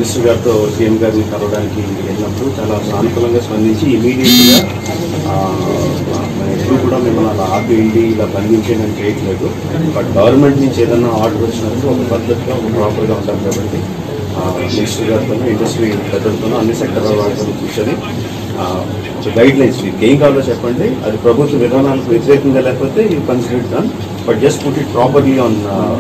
minister గారితో CM గారిని కలవడానికి వెళ్ళినప్పుడు చాలా సానుకూలంగా స్పందించి ఇమీడియట్గా ఎప్పుడు కూడా మిమ్మల్ని అలా ఆపేయండి ఇలా బంధించేయడం చేయట్లేదు బట్ గవర్నమెంట్ నుంచి ఏదైనా ఆర్డర్ వచ్చినప్పుడు ఒక పద్ధతిగా ఒక ప్రాపర్గా ఉంటాం కాబట్టి మినిస్టర్ గారితోనూ ఇండస్ట్రీ పెద్దలతోనూ అన్ని సెక్టర్ వాళ్ళతో కూర్చొని గైడ్ లైన్స్ మీకు ఏం కావాలో చెప్పండి అది ప్రభుత్వ విధానాలకు వ్యతిరేకంగా లేకపోతే you consider done but just put it properly on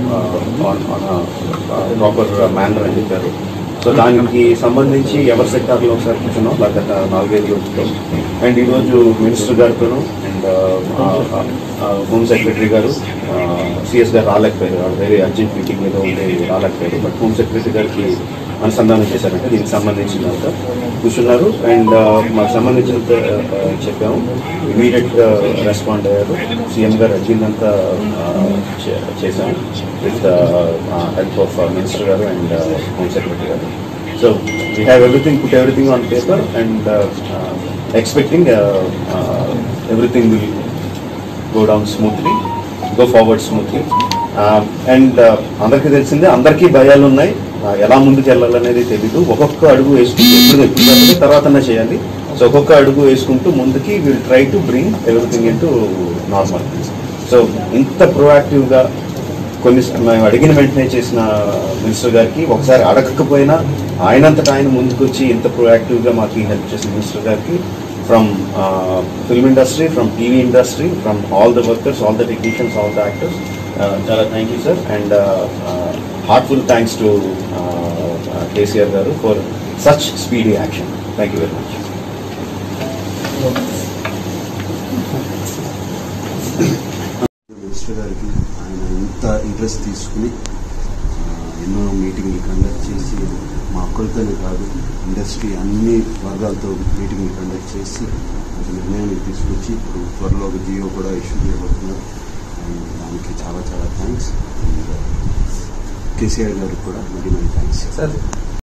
proper manner అని చెప్పారు సో దానికి సంబంధించి ఎవరి సెక్టార్లో ఒకసారి కూర్చున్నాం గత నాలుగైదు రోజులతో అండ్ ఈరోజు మినిస్టర్ గారితోనూ అండ్ హోమ్ సెక్రటరీ గారు సిఎస్ గారు రాలేకపోయారు వాళ్ళు వేరే అర్జెంట్ మీటింగ్ ఏదో ఉంటే రాలేకపోయారు బట్ హోమ్ సెక్రటరీ గారికి అనుసంధానం చేశారంటే దీనికి సంబంధించినంత కూర్చున్నారు అండ్ మాకు సంబంధించినంత ఆ, చెప్పాము ఇమీడియట్గా రెస్పాండ్ అయ్యారు సీఎం గారు అడిగిందంతా ఆ, చే- చేశాము విత్ హెల్ప్ ఆఫ్ మినిస్టర్ గారు అండ్ హోమ్ సెక్రటరీ గారు so we have everything put everything on paper and expecting everything will go down smoothly go forward smoothly and అందరికీ తెలిసిందే అందరికీ భయాలు ఉన్నాయి Uh, ఎలా ముందుకు వెళ్ళాలనేది తెలీదు ఒక్కొక్క అడుగు వేసుకుంటూ ఎప్పుడు ఎప్పుడు కాకపోతే తర్వాతనే చేయాలి సో ఒక్కొక్క అడుగు వేసుకుంటూ ముందుకి will try to bring everything into normal so ఇంత ప్రొయాక్టివ్గా కొన్ని స- మేము అడిగిన వెంటనే చేసిన మినిస్టర్ గారికి ఒకసారి అడగకపోయినా ఆయనంతటా ఆయన ముందుకు వచ్చి ఇంత ప్రొయాక్టివ్గా మాకు హెల్ప్ చేసిన మినిస్టర్ గారికి from film industry from TV industry from all the workers all the technicians all the actors చాలా thank you sir and heartful thanks to KCR గారు for such speedy action thank you very much minister గారికి ఆయన ఇంత interest తీసుకుని ఆ, ఎన్నో మీటింగ్లు conduct చేసి మా ఒక్కరితోనే కాదు ఇండస్ట్రీ అన్ని వర్గాలతో మీటింగ్లు కండక్ట్ చేసి ఒక నిర్ణయాన్ని తీసుకొచ్చి ఇప్పుడు త్వరలో ఒక జియో కూడా ఇష్యూ చేయబోతున్నారు అండ్ దానికి చాలా చాలా థ్యాంక్స్ అండ్ కేసీఆర్ గారికి కూడా మరీ మరీ థ్యాంక్స్ సార్